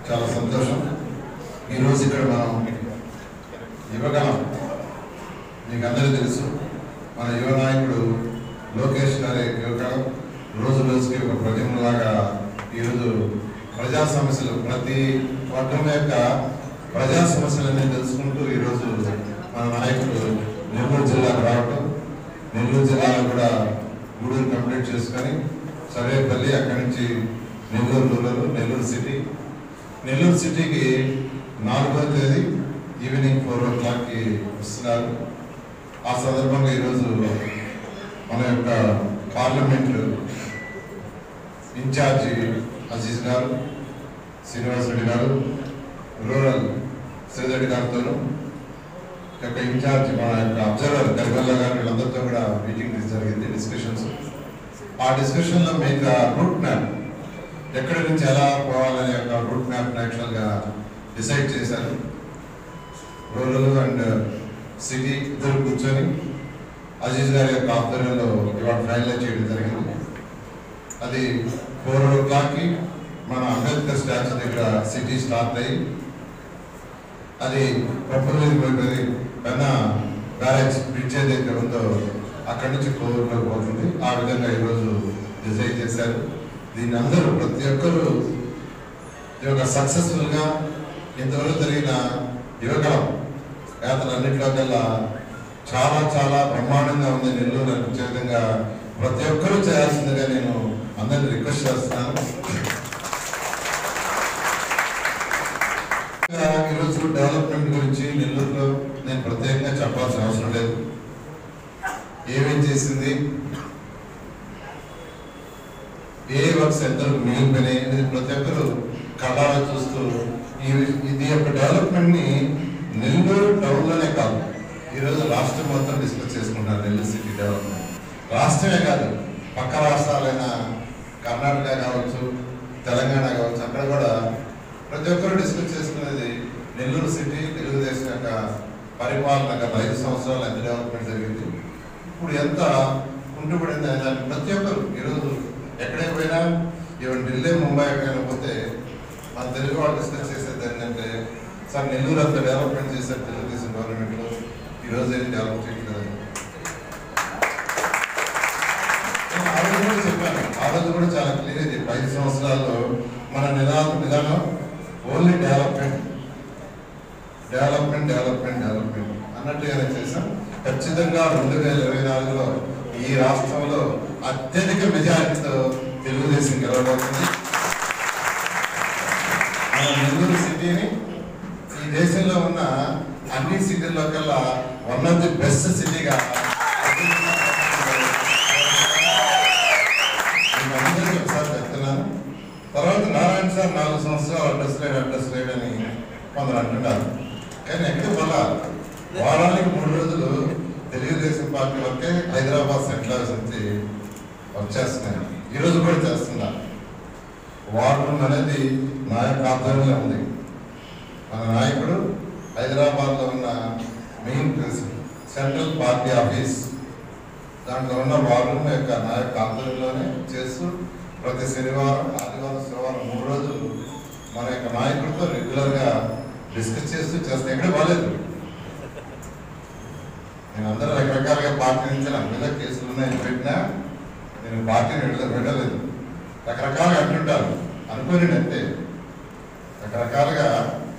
చాలా సంతోషం ఈరోజు ఇక్కడ మనం యువగలం మీకు అందరికీ తెలుసు మన యువ నాయకుడు లోకేష్ గారి యువగలం రోజు రోజుకి ఒక ప్రతిమలాగా ఈరోజు ప్రజా సమస్యలు ప్రతి వర్గం యొక్క ప్రజా సమస్యలన్నీ తెలుసుకుంటూ ఈరోజు మన నాయకుడు నెల్లూరు జిల్లాకు రావటం నెల్లూరు జిల్లాలో కూడా గూడూరు కంప్లీట్ చేసుకొని సర్వేపల్లి అక్కడి నుంచి నెల్లూరు రూరల్ నెల్లూరు సిటీ నెల్లూరు సిటీకి నాలుగో తేదీ ఈవినింగ్ ఫోర్ ఓ క్లాక్కి వస్తున్నారు ఆ సందర్భంగా ఈరోజు మన యొక్క పార్లమెంట్ ఇన్ఛార్జి అజీజ్ గారు శ్రీనివాస్ రెడ్డి గారు రూరల్ శ్రీరెడ్డి గారితోనూ యొక్క ఇన్ఛార్జ్ మన యొక్క అబ్జర్వర్ గరివల్ల గారు వీళ్ళందరితో కూడా మీటింగ్ జరిగింది డిస్కషన్స్ ఆ డిస్కషన్లో మీకు రూట్ మ్యాప్ ఎక్కడి నుంచి ఎలా పోవాలనే యొక్క రూట్ మ్యాప్ యాక్చువల్గా డిసైడ్ చేశారు రూరల్ అండ్ సిటీ ఇద్దరు కూర్చొని అజీజ్ గారి యొక్క ఆధ్వర్యంలో ఇవాళ ఫైనలైజ్ చేయడం జరిగింది అది ఫోర్ ఓ క్లాక్కి మన అంబేద్కర్ స్టాచ్యూ దగ్గర సిటీ స్టార్ట్ అయ్యి అది ప్రపోజల్ పోయిపోయి పెన్న బ్యారేజ్ బ్రిడ్జ్ ఏదైతే ఉందో అక్కడి నుంచి కోవూరులో పోతుంది ఆ విధంగా ఈరోజు డిసైడ్ చేశారు దీన్ని అందరూ ప్రతి ఒక్కరూ ఈ యొక్క సక్సెస్ఫుల్గా ఇంతవరకు జరిగిన యువకలం యాత్రలన్నింటిలో కల్లా చాలా చాలా బ్రహ్మాండంగా ఉంది నెల్లూరు అనిపించే విధంగా ప్రతి ఒక్కరూ చేయాల్సిందిగా నేను అందరిని రిక్వెస్ట్ చేస్తున్నాను ఇంకా ఈరోజు డెవలప్మెంట్ గురించి నెల్లూరులో నేను ప్రత్యేకంగా చెప్పాల్సిన అవసరం లేదు ఏమేం చేసింది ఏ వర్క్స్ ఎంత మిగిలిపోయినాయి అనేది ప్రతి ఒక్కరు కళ్ళారా చూస్తూ ఈ ఇది యొక్క డెవలప్మెంట్ ని నెల్లూరు టౌన్ లోనే కాదు ఈరోజు రాష్ట్రం మొత్తం డిస్కస్ చేసుకుంటారు నెల్లూరు సిటీ డెవలప్మెంట్ రాష్ట్రమే కాదు పక్క రాష్ట్రాలైన కర్ణాటక కావచ్చు తెలంగాణ కావచ్చు అక్కడ కూడా ప్రతి ఒక్కరు డిస్కస్ చేసుకునేది నెల్లూరు సిటీ తెలుగుదేశం యొక్క పరిపాలన గత ఐదు సంవత్సరాలు ఎంత డెవలప్మెంట్ జరిగింది ఇప్పుడు ఎంత కుంటుపడింది అనే దాన్ని ప్రతి ఒక్కరు ఈరోజు ఎక్కడికి పోయినా ఈవెన్ ఢిల్లీ ముంబై ఎక్కడికైనా పోతే మన తెలుగు వాళ్ళు డిస్కస్ చేసేది ఏంటంటే సార్ నెల్లూరు అంత డెవలప్మెంట్ చేశారు తెలుగుదేశం గవర్నమెంట్లో ఈరోజు ఏం డెవలప్ చేయట్లేదు నేను ఆ రోజు కూడా చెప్పాను ఆ రోజు కూడా చాలా క్లియర్ చెప్పి ఐదు సంవత్సరాల్లో మన నిదానం విధానం only development development development development అన్నట్టుగానే చేశాం ఖచ్చితంగా రెండు వేల ఇరవై నాలుగులో ఈ రాష్ట్రంలో అత్యధిక మెజారిటీతో తెలుగుదేశం గెలవబోతుంది మన నెల్లూరు సిటీని ఈ దేశంలో ఉన్న అన్ని సిటీల్లో కల్లా వన్ ఆఫ్ ది బెస్ట్ సిటీగా మీకు అందరికీ ఒకసారి చెప్తున్నాను తర్వాత నారాయణ సార్ నాలుగు సంవత్సరాలు అడ్రస్ లేడు అడ్రస్ లేడని కొందరు అంటున్నారు కానీ ఎక్కడికి పోలా వారానికి మూడు రోజులు తెలుగుదేశం పార్టీ వరకే హైదరాబాద్ సెంట్రల్ హౌస్ నుంచి వర్క్ చేస్తున్నాను ఈరోజు కూడా చేస్తున్నా వార్ రూమ్ అనేది నా యొక్క ఆధ్వర్యంలో ఉంది మన నాయకుడు హైదరాబాద్లో ఉన్న మెయిన్ సెంట్రల్ పార్టీ ఆఫీస్ దాంట్లో ఉన్న వార్ రూమ్ యొక్క నా యొక్క ఆధ్వర్యంలోనే చేస్తూ ప్రతి శనివారం ఆదివారం శనివారం మూడు రోజులు మన యొక్క నాయకుడితో రెగ్యులర్గా డిస్కస్ చేస్తూ చేస్తే ఎక్కడ బాగాలేదు నేను అందరూ రకరకాలుగా పార్టీ నుంచి నా మీద కేసులు ఉన్నాయని పెట్టినా నేను పార్టీని విడుదల పెట్టలేదు రకరకాలుగా అంటుంటారు అనుకోని అంతే రకరకాలుగా